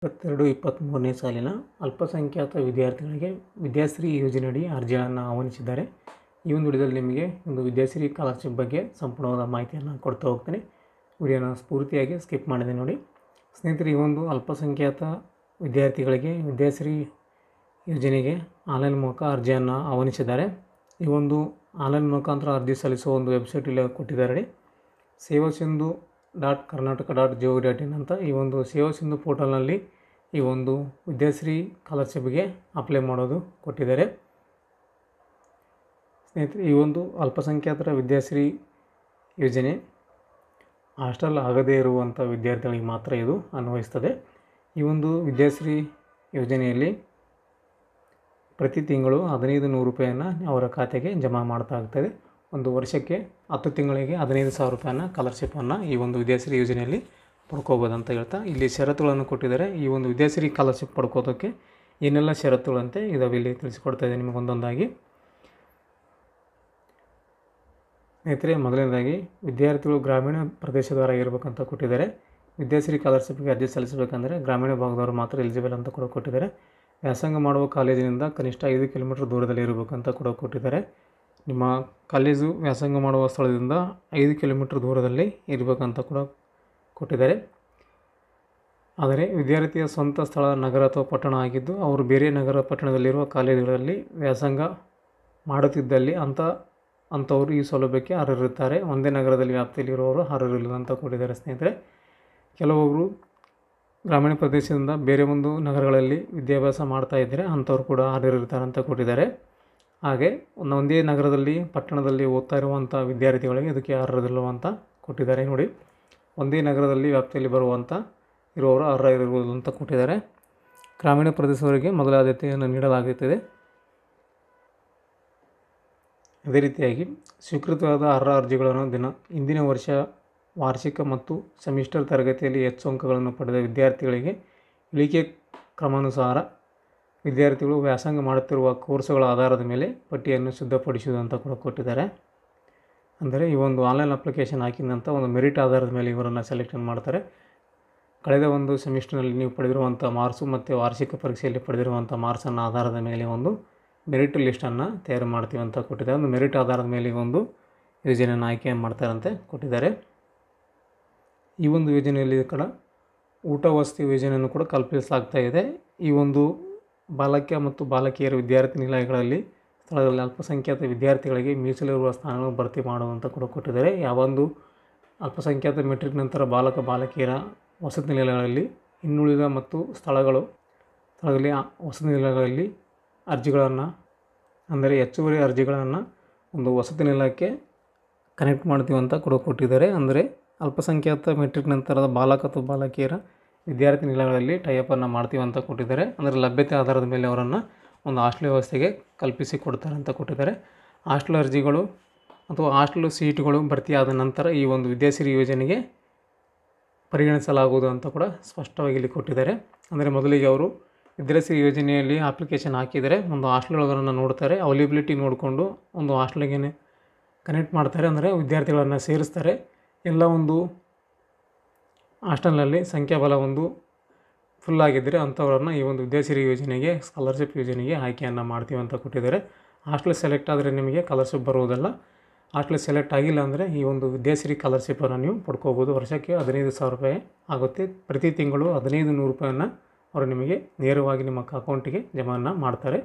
ಇಪ್ಪತ್ತೆರಡು ಇಪ್ಪತ್ತ್ಮೂರನೇ ಸಾಲಿನ ಅಲ್ಪಸಂಖ್ಯಾತ ವಿದ್ಯಾರ್ಥಿಗಳಿಗೆ ವಿದ್ಯಾಶ್ರೀ ಯೋಜನೆಯಡಿ ಅರ್ಜಿಗಳನ್ನು ಆಹ್ವಾನಿಸಿದ್ದಾರೆ ಈ ಒಂದು ವಿಡಿಯೋದಲ್ಲಿ ನಿಮಗೆ ಒಂದು ವಿದ್ಯಾಶ್ರೀ ಸ್ಕಾಲರ್ಶಿಪ್ ಬಗ್ಗೆ ಸಂಪೂರ್ಣವಾದ ಮಾಹಿತಿಯನ್ನು ಕೊಡ್ತಾ ಹೋಗ್ತೇನೆ ವಿಡಿಯೋನ ಸ್ಫೂರ್ತಿಯಾಗಿ ಸ್ಕಿಪ್ ಮಾಡಿದೆ ನೋಡಿ ಸ್ನೇಹಿತರೆ ಈ ಒಂದು ಅಲ್ಪಸಂಖ್ಯಾತ ವಿದ್ಯಾರ್ಥಿಗಳಿಗೆ ವಿದ್ಯಾಶ್ರೀ ಯೋಜನೆಗೆ ಆನ್ಲೈನ್ ಮೂಲಕ ಅರ್ಜಿಯನ್ನು ಆಹ್ವಾನಿಸಿದ್ದಾರೆ ಈ ಒಂದು ಆನ್ಲೈನ್ ಮುಖಾಂತರ ಅರ್ಜಿ ಸಲ್ಲಿಸುವ ಒಂದು ವೆಬ್ಸೈಟ್ ಇಲ್ಲಿ ಕೊಟ್ಟಿದ್ದಾರೆ Seva Sindhu dot Karnataka dot G O dot in ಅಂತ ಈ ಒಂದು ಸೇವಾ ಸಿಂಧು ಪೋರ್ಟಲ್ನಲ್ಲಿ ಈ ಒಂದು ವಿದ್ಯಾಶ್ರೀ ಸ್ಕಾಲರ್ಶಿಪ್ಗೆ ಅಪ್ಲೈ ಮಾಡೋದು ಕೊಟ್ಟಿದ್ದಾರೆ ಸ್ನೇಹಿತರೆ ಈ ಒಂದು ಅಲ್ಪಸಂಖ್ಯಾತರ ವಿದ್ಯಾಶ್ರೀ ಯೋಜನೆ ಹಾಸ್ಟೆಲ್ ಆಗದೇ ಇರುವಂಥ ವಿದ್ಯಾರ್ಥಿಗಳಿಗೆ ಮಾತ್ರ ಇದು ಅನ್ವಯಿಸ್ತದೆ ಈ ಒಂದು ವಿದ್ಯಾಶ್ರೀ ಯೋಜನೆಯಲ್ಲಿ ಪ್ರತಿ ತಿಂಗಳು ಹದಿನೈದು ನೂರು ರೂಪಾಯಿಯನ್ನು ಅವರ ಖಾತೆಗೆ ಜಮಾ ಮಾಡ್ತಾ ಆಗ್ತದೆ ಒಂದು ವರ್ಷಕ್ಕೆ ಹತ್ತು ತಿಂಗಳಿಗೆ ಹದಿನೈದು ಸಾವಿರ ರೂಪಾಯಿನ ಸ್ಕಾಲರ್ಶಿಪ್ಪನ್ನು ಈ ಒಂದು ವಿದ್ಯಾಶ್ರೀ ಯೋಜನೆಯಲ್ಲಿ ಪಡ್ಕೋಬೋದು ಅಂತ ಹೇಳ್ತಾ ಇಲ್ಲಿ ಷರತ್ತುಗಳನ್ನು ಕೊಟ್ಟಿದ್ದಾರೆ ಈ ಒಂದು ವಿದ್ಯಾಶ್ರೀ ಸ್ಕಾಲರ್ಶಿಪ್ ಪಡ್ಕೋದಕ್ಕೆ ಏನೆಲ್ಲ ಷರತ್ತುಗಳಂತೆ ಇದಾವೆ ಇಲ್ಲಿ ತಿಳಿಸ್ಕೊಡ್ತಾ ಇದೆ ನಿಮಗೆ ಒಂದೊಂದಾಗಿ ಸ್ನೇಹಿತರೆ ಮೊದಲನೇದಾಗಿ ವಿದ್ಯಾರ್ಥಿಗಳು ಗ್ರಾಮೀಣ ಪ್ರದೇಶದವರಾಗಿರ್ಬೇಕಂತ ಕೊಟ್ಟಿದ್ದಾರೆ ವಿದ್ಯಾಶ್ರೀ ಸ್ಕಾಲರ್ಶಿಪ್ಗೆ ಅರ್ಜಿ ಸಲ್ಲಿಸಬೇಕಂದ್ರೆ ಗ್ರಾಮೀಣ ಭಾಗದವರು ಮಾತ್ರ ಎಲಿಜಿಬಲ್ ಅಂತ ಕೂಡ ಕೊಟ್ಟಿದ್ದಾರೆ ವ್ಯಾಸಂಗ ಮಾಡುವ ಕಾಲೇಜಿನಿಂದ ಕನಿಷ್ಠ ಐದು ಕಿಲೋಮೀಟರ್ ದೂರದಲ್ಲಿ ಇರಬೇಕಂತ ಕೂಡ ಕೊಟ್ಟಿದ್ದಾರೆ ನಿಮ್ಮ ಕಾಲೇಜು ವ್ಯಾಸಂಗ ಮಾಡುವ ಸ್ಥಳದಿಂದ ಐದು ಕಿಲೋಮೀಟರ್ ದೂರದಲ್ಲಿ ಇರಬೇಕಂತ ಕೂಡ ಕೊಟ್ಟಿದ್ದಾರೆ ಆದರೆ ವಿದ್ಯಾರ್ಥಿಯ ಸ್ವಂತ ಸ್ಥಳ ನಗರ ಅಥವಾ ಪಟ್ಟಣ ಆಗಿದ್ದು ಅವರು ಬೇರೆ ನಗರ ಪಟ್ಟಣದಲ್ಲಿರುವ ಕಾಲೇಜುಗಳಲ್ಲಿ ವ್ಯಾಸಂಗ ಮಾಡುತ್ತಿದ್ದಲ್ಲಿ ಅಂಥ ಅಂಥವರು ಈ ಸೌಲಭ್ಯಕ್ಕೆ ಅರ್ಹರಿರುತ್ತಾರೆ ಒಂದೇ ನಗರದಲ್ಲಿ ವ್ಯಾಪ್ತಿಯಲ್ಲಿರುವವರು ಅರ್ಹರಿಲ್ಲ ಅಂತ ಕೊಟ್ಟಿದ್ದಾರೆ ಸ್ನೇಹಿತರೆ ಕೆಲವೊಬ್ಬರು ಗ್ರಾಮೀಣ ಪ್ರದೇಶದಿಂದ ಬೇರೆ ಒಂದು ನಗರಗಳಲ್ಲಿ ವಿದ್ಯಾಭ್ಯಾಸ ಮಾಡ್ತಾ ಇದ್ದರೆ ಅಂಥವ್ರು ಕೂಡ ಅರ್ಹರಿರ್ತಾರೆ ಅಂತ ಕೊಟ್ಟಿದ್ದಾರೆ ಹಾಗೆ ಒಂದು ಒಂದೇ ನಗರದಲ್ಲಿ ಪಟ್ಟಣದಲ್ಲಿ ಓದ್ತಾ ಇರುವಂಥ ವಿದ್ಯಾರ್ಥಿಗಳಿಗೆ ಇದಕ್ಕೆ ಅರ್ಹರಿಲ್ಲ ಅಂತ ಕೊಟ್ಟಿದ್ದಾರೆ ನೋಡಿ ಒಂದೇ ನಗರದಲ್ಲಿ ವ್ಯಾಪ್ತಿಯಲ್ಲಿ ಬರುವಂಥ ಇರುವವರು ಅರ್ಹ ಇರುವುದು ಅಂತ ಕೊಟ್ಟಿದ್ದಾರೆ ಗ್ರಾಮೀಣ ಪ್ರದೇಶದವರಿಗೆ ಮೊದಲ ಆದ್ಯತೆಯನ್ನು ನೀಡಲಾಗುತ್ತದೆ ಅದೇ ರೀತಿಯಾಗಿ ಸ್ವೀಕೃತವಾದ ಅರ್ಹ ಅರ್ಜಿಗಳನ್ನು ದಿನ ಹಿಂದಿನ ವರ್ಷ ವಾರ್ಷಿಕ ಮತ್ತು ಸೆಮಿಸ್ಟರ್ ತರಗತಿಯಲ್ಲಿ ಹೆಚ್ಚು ಅಂಕಗಳನ್ನು ಪಡೆದ ವಿದ್ಯಾರ್ಥಿಗಳಿಗೆ ಇಳಿಕೆ ಕ್ರಮಾನುಸಾರ ವಿದ್ಯಾರ್ಥಿಗಳು ವ್ಯಾಸಂಗ ಮಾಡುತ್ತಿರುವ ಕೋರ್ಸುಗಳ ಆಧಾರದ ಮೇಲೆ ಪಟ್ಟಿಯನ್ನು ಸಿದ್ಧಪಡಿಸುವುದು ಅಂತ ಕೂಡ ಕೊಟ್ಟಿದ್ದಾರೆ ಅಂದರೆ ಈ ಒಂದು ಆನ್ಲೈನ್ ಅಪ್ಲಿಕೇಶನ್ ಹಾಕಿದಂಥ ಒಂದು ಮೆರಿಟ್ ಆಧಾರದ ಮೇಲೆ ಇವರನ್ನು ಸೆಲೆಕ್ಷನ್ ಮಾಡ್ತಾರೆ ಕಳೆದ ಒಂದು ಸೆಮಿಸ್ಟರ್ನಲ್ಲಿ ನೀವು ಪಡೆದಿರುವಂಥ ಮಾರ್ಕ್ಸು ಮತ್ತು ವಾರ್ಷಿಕ ಪರೀಕ್ಷೆಯಲ್ಲಿ ಪಡೆದಿರುವಂಥ ಮಾರ್ಕ್ಸನ್ನು ಆಧಾರದ ಮೇಲೆ ಒಂದು ಮೆರಿಟ್ ಲಿಸ್ಟನ್ನು ತಯಾರು ಮಾಡ್ತೀವಿ ಅಂತ ಕೊಟ್ಟಿದ್ದಾರೆ ಒಂದು ಮೆರಿಟ್ ಆಧಾರದ ಮೇಲೆ ಈ ಒಂದು ಯೋಜನೆಯನ್ನು ಆಯ್ಕೆ ಮಾಡ್ತಾರಂತೆ ಕೊಟ್ಟಿದ್ದಾರೆ ಈ ಒಂದು ಯೋಜನೆಯಲ್ಲಿ ಕೂಡ ಊಟ ವಸತಿ ಯೋಜನೆಯನ್ನು ಕೂಡ ಕಲ್ಪಿಸಲಾಗ್ತಾ ಇದೆ ಈ ಒಂದು ಬಾಲಕ ಮತ್ತು ಬಾಲಕಿಯರ ವಿದ್ಯಾರ್ಥಿ ನಿಲಯಗಳಲ್ಲಿ ಸ್ಥಳದಲ್ಲಿ ಅಲ್ಪಸಂಖ್ಯಾತ ವಿದ್ಯಾರ್ಥಿಗಳಿಗೆ ಮೀಸಲಿರುವ ಸ್ಥಾನಗಳನ್ನು ಭರ್ತಿ ಮಾಡುವಂತ ಕೂಡ ಕೊಟ್ಟಿದ್ದಾರೆ ಯಾವೊಂದು ಅಲ್ಪಸಂಖ್ಯಾತ ಮೆಟ್ರಿಕ್ ನಂತರ ಬಾಲಕ ಬಾಲಕಿಯರ ವಸತಿ ನಿಲಯಗಳಲ್ಲಿ ಇನ್ನುಳಿದ ಮತ್ತು ಸ್ಥಳಗಳು ಸ್ಥಳದಲ್ಲಿ ಆ ವಸತಿ ನಿಲಯಗಳಲ್ಲಿ ಅರ್ಜಿಗಳನ್ನು ಅಂದರೆ ಹೆಚ್ಚುವರಿ ಅರ್ಜಿಗಳನ್ನು ಒಂದು ವಸತಿ ನಿಲಯಕ್ಕೆ ಕನೆಕ್ಟ್ ಮಾಡ್ತೀವಿ ಅಂತ ಕೂಡ ಕೊಟ್ಟಿದ್ದಾರೆ ಅಂದರೆ ಅಲ್ಪಸಂಖ್ಯಾತ ಮೆಟ್ರಿಕ್ ನಂತರದ ಬಾಲಕ ಅಥವಾ ಬಾಲಕಿಯರ ವಿದ್ಯಾರ್ಥಿ ನಿಲಯಗಳಲ್ಲಿ ಟೈಅಪನ್ನು ಮಾಡ್ತೀವಿ ಅಂತ ಕೊಟ್ಟಿದ್ದಾರೆ ಅಂದರೆ ಲಭ್ಯತೆ ಆಧಾರದ ಮೇಲೆ ಅವರನ್ನು ಒಂದು ಹಾಸ್ಟೆಲ್ ವ್ಯವಸ್ಥೆಗೆ ಕಲ್ಪಿಸಿ ಕೊಡ್ತಾರೆ ಅಂತ ಕೊಟ್ಟಿದ್ದಾರೆ ಹಾಸ್ಟೆಲ್ ಅರ್ಜಿಗಳು ಅಥವಾ ಹಾಸ್ಟೆಲ್ ಸೀಟುಗಳು ಭರ್ತಿಯಾದ ನಂತರ ಈ ಒಂದು ವಿದ್ಯಾಶ್ರೀ ಯೋಜನೆಗೆ ಪರಿಗಣಿಸಲಾಗುವುದು ಅಂತ ಕೂಡ ಸ್ಪಷ್ಟವಾಗಿ ಇಲ್ಲಿ ಕೊಟ್ಟಿದ್ದಾರೆ ಅಂದರೆ ಮೊದಲಿಗೆ ಅವರು ವಿದ್ಯಾಶ್ರೀ ಯೋಜನೆಯಲ್ಲಿ ಅಪ್ಲಿಕೇಶನ್ ಹಾಕಿದರೆ ಒಂದು ಹಾಸ್ಟೆಲ್ಗಳನ್ನು ನೋಡ್ತಾರೆ ಅವೈಲೇಬಿಲಿಟಿ ನೋಡಿಕೊಂಡು ಒಂದು ಹಾಸ್ಟೆಲ್ಗೆ ಕನೆಕ್ಟ್ ಮಾಡ್ತಾರೆ ಅಂದರೆ ವಿದ್ಯಾರ್ಥಿಗಳನ್ನು ಸೇರಿಸ್ತಾರೆ ಎಲ್ಲ ಒಂದು ಹಾಸ್ಟೆಲ್ನಲ್ಲಿ ಸಂಖ್ಯಾಬಲ ಒಂದು ಫುಲ್ ಆಗಿದ್ದರೆ ಅಂಥವ್ರನ್ನ ಈ ಒಂದು ವಿದ್ಯಾಶ್ರೀ ಯೋಜನೆಗೆ ಸ್ಕಾಲರ್ಶಿಪ್ ಯೋಜನೆಗೆ ಆಯ್ಕೆಯನ್ನು ಮಾಡ್ತೀವಿ ಅಂತ ಕೊಟ್ಟಿದ್ದಾರೆ ಹಾಸ್ಟೆಲ್ ಸೆಲೆಕ್ಟ್ ಆದರೆ ನಿಮಗೆ ಸ್ಕಾಲರ್ಶಿಪ್ ಬರುವುದಲ್ಲ ಹಾಸ್ಟೆಲ್ ಸೆಲೆಕ್ಟ್ ಆಗಿಲ್ಲ ಅಂದರೆ ಈ ಒಂದು ವಿದ್ಯಾಶ್ರೀ ಸ್ಕಾಲರ್ಶಿಪ್ಪನ್ನು ನೀವು ಪಡ್ಕೋಬೋದು ವರ್ಷಕ್ಕೆ ಹದಿನೈದು ಸಾವಿರ ರೂಪಾಯಿ ಆಗುತ್ತೆ ಪ್ರತಿ ತಿಂಗಳು ಹದಿನೈದು ನೂರು ರೂಪಾಯಿಯನ್ನು ಅವರು ನಿಮಗೆ ನೇರವಾಗಿ ನಿಮ್ಮ ಅಕೌಂಟಿಗೆ ಜಮಾನ ಮಾಡ್ತಾರೆ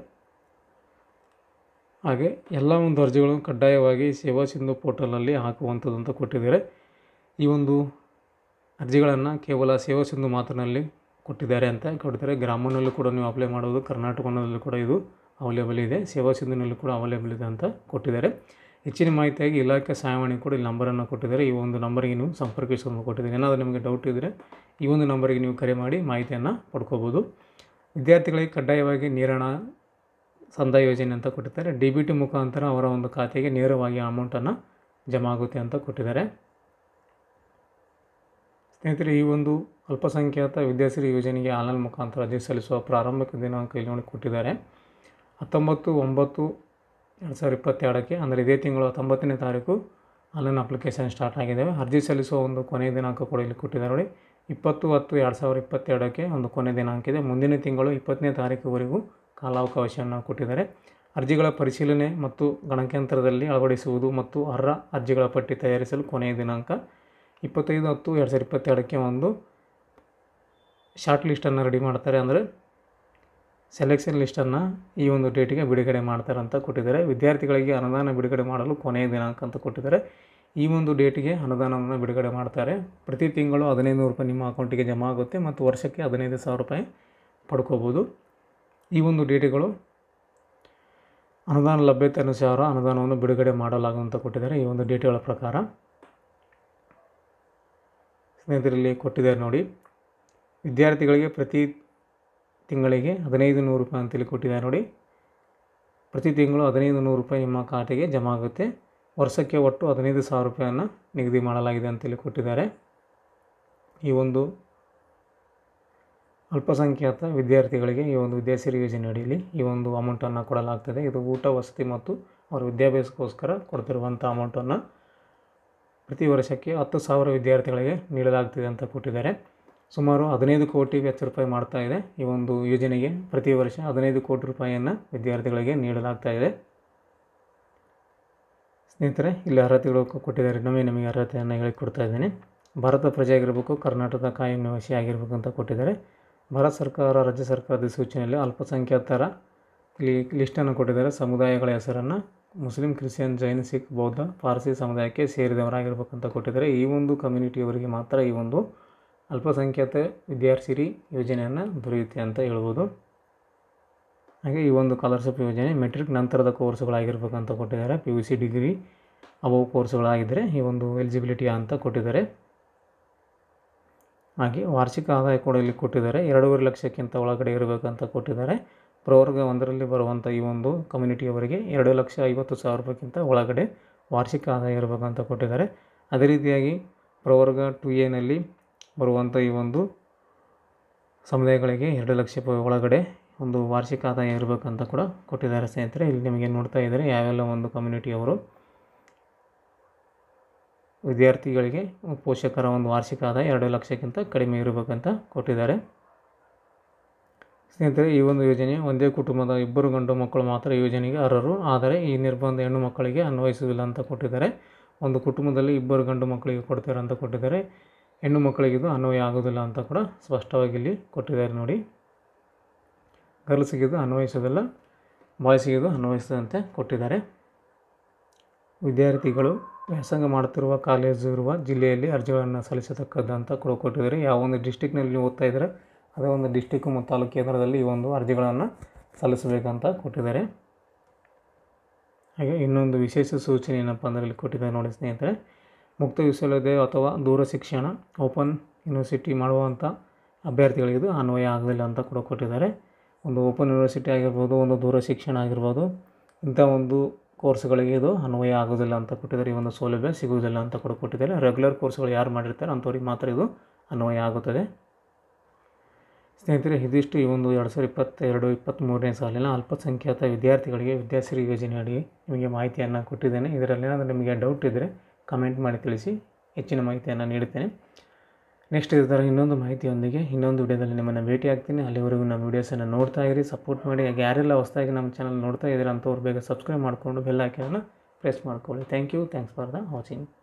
ಹಾಗೆ ಎಲ್ಲ ಒಂದು ಅರ್ಜಿಗಳು ಕಡ್ಡಾಯವಾಗಿ ಸೇವಾ ಸಿಂಧು ಪೋರ್ಟಲ್ನಲ್ಲಿ ಹಾಕುವಂಥದ್ದು ಅಂತ ಕೊಟ್ಟಿದ್ದಾರೆ ಈ ಒಂದು ಅರ್ಜಿಗಳನ್ನು ಕೇವಲ ಸೇವಾ ಸಿಂಧು ಮಾತಿನಲ್ಲಿ ಕೊಟ್ಟಿದ್ದಾರೆ ಅಂತ ಕೊಟ್ಟಿದ್ದಾರೆ ಗ್ರಾಮೀಣಲ್ಲೂ ಕೂಡ ನೀವು ಅಪ್ಲೈ ಮಾಡೋದು ಕರ್ನಾಟಕದಲ್ಲಿ ಕೂಡ ಇದು ಅವೈಲೇಬಲ್ ಇದೆ ಸೇವಾ ಸಿಂಧುನಲ್ಲಿ ಕೂಡ ಅವೈಲೇಬಲ್ ಇದೆ ಅಂತ ಕೊಟ್ಟಿದ್ದಾರೆ ಹೆಚ್ಚಿನ ಮಾಹಿತಿಯಾಗಿ ಇಲಾಖೆ ಸಹಾಯವಾಣಿ ಕೂಡ ಇಲ್ಲಿ ನಂಬರನ್ನು ಕೊಟ್ಟಿದ್ದಾರೆ ಈ ಒಂದು ನಂಬರಿಗೆ ನೀವು ಸಂಪರ್ಕಿಸೋದು ಕೊಟ್ಟಿದ್ದಾರೆ ಏನಾದರೂ ನಿಮಗೆ ಡೌಟ್ ಇದ್ದರೆ ಈ ಒಂದು ನಂಬರಿಗೆ ನೀವು ಕರೆ ಮಾಡಿ ಮಾಹಿತಿಯನ್ನು ಪಡ್ಕೋಬೋದು ವಿದ್ಯಾರ್ಥಿಗಳಿಗೆ ಕಡ್ಡಾಯವಾಗಿ ನೀರಣ ಸಂದಾಯ ಯೋಜನೆ ಅಂತ ಕೊಟ್ಟಿದ್ದಾರೆ ಡಿ ಬಿ ಟಿ ಮುಖಾಂತರ ಅವರ ಒಂದು ಖಾತೆಗೆ ನೇರವಾಗಿ ಅಮೌಂಟನ್ನು ಜಮಾ ಆಗುತ್ತೆ ಅಂತ ಕೊಟ್ಟಿದ್ದಾರೆ ಸ್ನೇಹಿತರೆ ಈ ಒಂದು ಅಲ್ಪಸಂಖ್ಯಾತ ವಿದ್ಯಾಶ್ರೀ ಯೋಜನೆಗೆ ಆನ್ಲೈನ್ ಮುಖಾಂತರ ಅರ್ಜಿ ಸಲ್ಲಿಸುವ ಪ್ರಾರಂಭಿಕ ದಿನಾಂಕ ಇಲ್ಲಿ ನೋಡಿ ಕೊಟ್ಟಿದ್ದಾರೆ ಹತ್ತೊಂಬತ್ತು ಒಂಬತ್ತು ಎರಡು ಸಾವಿರದ ಇಪ್ಪತ್ತೆರಡಕ್ಕೆ ಅಂದರೆ ಇದೇ ತಿಂಗಳು ಹತ್ತೊಂಬತ್ತನೇ ತಾರೀಕು ಆನ್ಲೈನ್ ಅಪ್ಲಿಕೇಶನ್ ಸ್ಟಾರ್ಟ್ ಆಗಿದ್ದಾವೆ ಅರ್ಜಿ ಸಲ್ಲಿಸುವ ಒಂದು ಕೊನೆಯ ದಿನಾಂಕ ಕೂಡ ಇಲ್ಲಿ ಕೊಟ್ಟಿದ್ದಾರೆ ನೋಡಿ ಇಪ್ಪತ್ತು ಹತ್ತು ಎರಡು ಸಾವಿರದ ಇಪ್ಪತ್ತೆರಡಕ್ಕೆ ಒಂದು ಕೊನೆ ದಿನಾಂಕ ಇದೆ ಮುಂದಿನ ತಿಂಗಳು ಇಪ್ಪತ್ತನೇ ತಾರೀಕುವರೆಗೂ ಕಾಲಾವಕಾಶವನ್ನು ಕೊಟ್ಟಿದ್ದಾರೆ ಅರ್ಜಿಗಳ ಪರಿಶೀಲನೆ ಮತ್ತು ಗಣಕಯಂತ್ರದಲ್ಲಿ ಅಳವಡಿಸುವುದು ಮತ್ತು ಅರ್ಹ ಅರ್ಜಿಗಳ ಪಟ್ಟಿ ತಯಾರಿಸಲು ಕೊನೆಯ ದಿನಾಂಕ ಇಪ್ಪತ್ತೈದು ಹತ್ತು ಎರಡು ಸಾವಿರದ ಇಪ್ಪತ್ತೆರಡಕ್ಕೆ ಒಂದು ಶಾರ್ಟ್ ಲಿಸ್ಟನ್ನು ರೆಡಿ ಮಾಡ್ತಾರೆ ಅಂದರೆ ಸೆಲೆಕ್ಷನ್ ಲಿಸ್ಟನ್ನು ಈ ಒಂದು ಡೇಟಿಗೆ ಬಿಡುಗಡೆ ಮಾಡ್ತಾರೆ ಅಂತ ಕೊಟ್ಟಿದ್ದಾರೆ ವಿದ್ಯಾರ್ಥಿಗಳಿಗೆ ಅನುದಾನ ಬಿಡುಗಡೆ ಮಾಡಲು ಕೊನೆಯ ದಿನಾಂಕ ಅಂತ ಕೊಟ್ಟಿದ್ದಾರೆ ಈ ಒಂದು ಡೇಟಿಗೆ ಅನುದಾನವನ್ನು ಬಿಡುಗಡೆ ಮಾಡ್ತಾರೆ ಪ್ರತಿ ತಿಂಗಳು ಹದಿನೈದು ನೂರು ರೂಪಾಯಿ ನಿಮ್ಮ ಅಕೌಂಟಿಗೆ ಜಮಾ ಆಗುತ್ತೆ ಮತ್ತು ವರ್ಷಕ್ಕೆ ಹದಿನೈದು ಸಾವಿರ ರೂಪಾಯಿ ಪಡ್ಕೋಬೋದು ಈ ಒಂದು ಡೇಟುಗಳು ಅನುದಾನ ಲಭ್ಯತೆ ಅನುಸಾರ ಅನುದಾನವನ್ನು ಬಿಡುಗಡೆ ಮಾಡಲಾಗುವಂತ ಕೊಟ್ಟಿದ್ದಾರೆ ಈ ಒಂದು ಡೇಟುಗಳ ಪ್ರಕಾರ ಸ್ನೇಹಿತರಲ್ಲಿ ಕೊಟ್ಟಿದ್ದಾರೆ ನೋಡಿ ವಿದ್ಯಾರ್ಥಿಗಳಿಗೆ ಪ್ರತಿ ತಿಂಗಳಿಗೆ ಹದಿನೈದು ನೂರು ರೂಪಾಯಿ ಅಂತೇಳಿ ಕೊಟ್ಟಿದ್ದಾರೆ ನೋಡಿ ಪ್ರತಿ ತಿಂಗಳು ಹದಿನೈದು ನೂರು ರೂಪಾಯಿ ನಿಮ್ಮ ಖಾತೆಗೆ ಜಮಾ ಆಗುತ್ತೆ ವರ್ಷಕ್ಕೆ ಒಟ್ಟು ಹದಿನೈದು ಸಾವಿರ ರೂಪಾಯಿಯನ್ನು ನಿಗದಿ ಮಾಡಲಾಗಿದೆ ಅಂತೇಳಿ ಕೊಟ್ಟಿದ್ದಾರೆ ಈ ಒಂದು ಅಲ್ಪಸಂಖ್ಯಾತ ವಿದ್ಯಾರ್ಥಿಗಳಿಗೆ ಈ ಒಂದು ವಿದ್ಯಾಸಿರಿ ಯೋಜನೆ ಅಡಿಯಲ್ಲಿ ಈ ಒಂದು ಅಮೌಂಟನ್ನು ಕೊಡಲಾಗ್ತದೆ ಇದು ಊಟ ವಸತಿ ಮತ್ತು ಅವರ ವಿದ್ಯಾಭ್ಯಾಸಕ್ಕೋಸ್ಕರ ಕೊಡ್ತಿರುವಂಥ ಅಮೌಂಟನ್ನು ಪ್ರತಿ ವರ್ಷಕ್ಕೆ ಹತ್ತು ಸಾವಿರ ವಿದ್ಯಾರ್ಥಿಗಳಿಗೆ ನೀಡಲಾಗ್ತಿದೆ ಅಂತ ಕೊಟ್ಟಿದ್ದಾರೆ ಸುಮಾರು ಹದಿನೈದು ಕೋಟಿ ವೆಚ್ಚ ರೂಪಾಯಿ ಮಾಡ್ತಾ ಇದೆ ಈ ಒಂದು ಯೋಜನೆಗೆ ಪ್ರತಿ ವರ್ಷ ಹದಿನೈದು ಕೋಟಿ ರೂಪಾಯಿಯನ್ನು ವಿದ್ಯಾರ್ಥಿಗಳಿಗೆ ನೀಡಲಾಗ್ತಾ ಇದೆ ಸ್ನೇಹಿತರೆ ಇಲ್ಲಿ ಅರ್ಹತೆಗಳು ಕೊಟ್ಟಿದ್ದಾರೆ ಇನ್ನೊಮ್ಮೆ ನಿಮಗೆ ಅರ್ಹತೆಯನ್ನು ಹೇಳಿಕೊಡ್ತಾ ಇದ್ದೇನೆ ಭಾರತ ಪ್ರಜೆ ಆಗಿರಬೇಕು ಕರ್ನಾಟಕದ ಕಾಯಂ ನಿವಾಸಿ ಆಗಿರಬೇಕು ಅಂತ ಕೊಟ್ಟಿದ್ದಾರೆ ಭಾರತ ಸರ್ಕಾರ ರಾಜ್ಯ ಸರ್ಕಾರದ ಸೂಚನೆಯಲ್ಲಿ ಅಲ್ಪಸಂಖ್ಯಾತರ ಇಲ್ಲಿ ಲಿಸ್ಟನ್ನು ಕೊಟ್ಟಿದ್ದಾರೆ ಸಮುದಾಯಗಳ ಹೆಸರನ್ನು ಮುಸ್ಲಿಂ ಕ್ರಿಶ್ಚಿಯನ್ ಜೈನ್ ಸಿಖ್ ಬೌದ್ಧ ಪಾರ್ಸಿ ಸಮುದಾಯಕ್ಕೆ ಸೇರಿದವರಾಗಿರ್ಬೇಕಂತ ಕೊಟ್ಟಿದ್ದಾರೆ ಈ ಒಂದು ಕಮ್ಯುನಿಟಿಯವರಿಗೆ ಮಾತ್ರ ಈ ಒಂದು ಅಲ್ಪಸಂಖ್ಯಾತ ವಿದ್ಯಾರ್ಥಿರಿ ಯೋಜನೆಯನ್ನು ದೊರೆಯುತ್ತೆ ಅಂತ ಹೇಳ್ಬೋದು ಹಾಗೆ ಈ ಒಂದು ಸ್ಕಾಲರ್ಶಿಪ್ ಯೋಜನೆ ಮೆಟ್ರಿಕ್ ನಂತರದ ಕೋರ್ಸ್ಗಳಾಗಿರ್ಬೇಕಂತ ಕೊಟ್ಟಿದ್ದಾರೆ P U C degree above ಕೋರ್ಸ್ಗಳಾಗಿದ್ದರೆ ಈ ಒಂದು ಎಲಿಜಿಬಿಲಿಟಿ ಅಂತ ಕೊಟ್ಟಿದ್ದಾರೆ ಹಾಗೆ ವಾರ್ಷಿಕ ಆದಾಯ ಕೂಡ ಇಲ್ಲಿ ಕೊಟ್ಟಿದ್ದಾರೆ ಎರಡೂವರೆ ಲಕ್ಷಕ್ಕಿಂತ ಒಳಗಡೆ ಇರಬೇಕಂತ ಕೊಟ್ಟಿದ್ದಾರೆ ಪ್ರವರ್ಗ ಒಂದರಲ್ಲಿ ಬರುವಂಥ ಈ ಒಂದು ಕಮ್ಯುನಿಟಿಯವರಿಗೆ ಎರಡು ಲಕ್ಷ ಐವತ್ತು ಸಾವಿರ ರೂಪಾಯಿಗಿಂತ ಒಳಗಡೆ ವಾರ್ಷಿಕ ಆದಾಯ ಇರಬೇಕಂತ ಕೊಟ್ಟಿದ್ದಾರೆ ಅದೇ ರೀತಿಯಾಗಿ ಪ್ರವರ್ಗ ಟು ಎನಲ್ಲಿ ಬರುವಂಥ ಈ ಒಂದು ಸಮುದಾಯಗಳಿಗೆ ಎರಡು ಲಕ್ಷ ರೂಪಾಯಿ ಒಳಗಡೆ ಒಂದು ವಾರ್ಷಿಕ ಆದಾಯ ಇರಬೇಕಂತ ಕೂಡ ಕೊಟ್ಟಿದ್ದಾರೆ ಸ್ನೇಹಿತರೆ ಇಲ್ಲಿ ನಿಮಗೆ ನೋಡ್ತಾ ಇದ್ದಾರೆ ಯಾವೆಲ್ಲ ಒಂದು ಕಮ್ಯುನಿಟಿಯವರು ವಿದ್ಯಾರ್ಥಿಗಳಿಗೆ ಪೋಷಕರ ಒಂದು ವಾರ್ಷಿಕ ಆದಾಯ ಎರಡು ಲಕ್ಷಕ್ಕಿಂತ ಕಡಿಮೆ ಇರಬೇಕಂತ ಕೊಟ್ಟಿದ್ದಾರೆ ಸ್ನೇಹಿತರೆ ಈ ಒಂದು ಯೋಜನೆ ಒಂದೇ ಕುಟುಂಬದ ಇಬ್ಬರು ಗಂಡು ಮಕ್ಕಳು ಮಾತ್ರ ಈ ಯೋಜನೆಗೆ ಅರ್ಹರು ಆದರೆ ಈ ನಿರ್ಬಂಧ ಹೆಣ್ಣು ಮಕ್ಕಳಿಗೆ ಅನ್ವಯಿಸುವುದಿಲ್ಲ ಅಂತ ಕೊಟ್ಟಿದ್ದಾರೆ ಒಂದು ಕುಟುಂಬದಲ್ಲಿ ಇಬ್ಬರು ಗಂಡು ಮಕ್ಕಳಿಗೆ ಕೊಡ್ತಾರೆ ಅಂತ ಕೊಟ್ಟಿದ್ದಾರೆ ಹೆಣ್ಣು ಮಕ್ಕಳಿಗೆ ಇದು ಅನ್ವಯ ಆಗೋದಿಲ್ಲ ಅಂತ ಕೂಡ ಸ್ಪಷ್ಟವಾಗಿ ಇಲ್ಲಿ ಕೊಟ್ಟಿದ್ದಾರೆ ನೋಡಿ ಗರ್ಲ್ಸಿಗೆ ಇದು ಅನ್ವಯಿಸೋದಿಲ್ಲ ಬಾಯ್ಸಿಗೆ ಇದು ಅನ್ವಯಿಸದಂತೆ ಕೊಟ್ಟಿದ್ದಾರೆ ವಿದ್ಯಾರ್ಥಿಗಳು ವ್ಯಾಸಂಗ ಮಾಡುತ್ತಿರುವ ಕಾಲೇಜು ಇರುವ ಜಿಲ್ಲೆಯಲ್ಲಿ ಅರ್ಜಿಗಳನ್ನು ಸಲ್ಲಿಸತಕ್ಕದ್ದು ಅಂತ ಕೂಡ ಕೊಟ್ಟಿದ್ದಾರೆ ಯಾವ ಒಂದು ಡಿಸ್ಟಿಕ್ನಲ್ಲಿ ನೀವು ಓದ್ತಾ ಇದ್ದರೆ ಅದೇ ಒಂದು ಡಿಸ್ಟಿಕ್ಕು ಮತ್ತು ತಾಲೂಕು ಕೇಂದ್ರದಲ್ಲಿ ಈ ಒಂದು ಅರ್ಜಿಗಳನ್ನು ಸಲ್ಲಿಸಬೇಕಂತ ಕೊಟ್ಟಿದ್ದಾರೆ ಹಾಗೆ ಇನ್ನೊಂದು ವಿಶೇಷ ಸೂಚನೆ ಏನಪ್ಪ ಅಂದರೆ ಇಲ್ಲಿ ಕೊಟ್ಟಿದ್ದಾರೆ ನೋಡಿ ಸ್ನೇಹಿತರೆ ಮುಕ್ತ ವಿಶ್ವವಿದ್ಯಾಲಯ ಅಥವಾ ದೂರ ಶಿಕ್ಷಣ ಓಪನ್ ಯೂನಿವರ್ಸಿಟಿ ಮಾಡುವಂಥ ಅಭ್ಯರ್ಥಿಗಳಿಗೆ ಇದು ಅನ್ವಯ ಆಗೋದಿಲ್ಲ ಅಂತ ಕೂಡ ಕೊಟ್ಟಿದ್ದಾರೆ ಒಂದು ಓಪನ್ ಯೂನಿವರ್ಸಿಟಿ ಆಗಿರ್ಬೋದು ಒಂದು ದೂರ ಶಿಕ್ಷಣ ಆಗಿರ್ಬೋದು ಇಂಥ ಒಂದು ಕೋರ್ಸ್ಗಳಿಗೆ ಇದು ಅನ್ವಯ ಆಗೋದಿಲ್ಲ ಅಂತ ಕೊಟ್ಟಿದ್ದಾರೆ ಈ ಒಂದು ಸೌಲಭ್ಯ ಸಿಗುವುದಿಲ್ಲ ಅಂತ ಕೂಡ ಕೊಟ್ಟಿದ್ದಾರೆ ರೆಗ್ಯುಲರ್ ಕೋರ್ಸ್ಗಳು ಯಾರು ಮಾಡಿರ್ತಾರೆ ಅಂಥವ್ರಿಗೆ ಮಾತ್ರ ಇದು ಅನ್ವಯ ಆಗುತ್ತದೆ ಸ್ನೇಹಿತರೆ ಇದಿಷ್ಟು ಈ ಒಂದು ಎರಡು ಸಾವಿರದ ಇಪ್ಪತ್ತೆರಡು ಇಪ್ಪತ್ತ್ಮೂರನೇ ಸಾಲಿನ ಅಲ್ಪಸಂಖ್ಯಾತ ವಿದ್ಯಾರ್ಥಿಗಳಿಗೆ ವಿದ್ಯಾಸಿರಿ ಯೋಜನೆ ಅಡಿ ನಿಮಗೆ ಮಾಹಿತಿಯನ್ನು ಕೊಟ್ಟಿದ್ದೇನೆ ಇದರಲ್ಲಿ ಏನಾದರೂ ನಿಮಗೆ ಡೌಟ್ ಇದ್ದರೆ ಕಮೆಂಟ್ ಮಾಡಿ ತಿಳಿಸಿ ಹೆಚ್ಚಿನ ಮಾಹಿತಿಯನ್ನು ನೀಡುತ್ತೇನೆ ನೆಕ್ಸ್ಟ್ ಇದರ ಇನ್ನೊಂದು ಮಾಹಿತಿಯೊಂದಿಗೆ ಇನ್ನೊಂದು ವಿಡಿಯೋದಲ್ಲಿ ನಿಮ್ಮನ್ನು ಭೇಟಿ ಆಗ್ತೀನಿ ಅಲ್ಲಿವರೆಗೂ ನಮ್ಮ ವೀಡಿಯೋಸನ್ನು ನೋಡ್ತಾ ಇರಿ ಸಪೋರ್ಟ್ ಮಾಡಿ ಹಾಗೆ ಯಾರೆಲ್ಲ ಹೊಸದಾಗಿ ನಮ್ಮ ಚಾನಲ್ ನೋಡ್ತಾ ಇದ್ದೀರಾ ಅಂಥವ್ರು ಬೇಗ ಸಬ್ಸ್ಕ್ರೈಬ್ ಮಾಡಿಕೊಂಡು ಬೆಲ್ ಹಾಕಿರೋಣ ಪ್ರೆಸ್ ಮಾಡ್ಕೊಳ್ಳಿ thank you thanks for the watching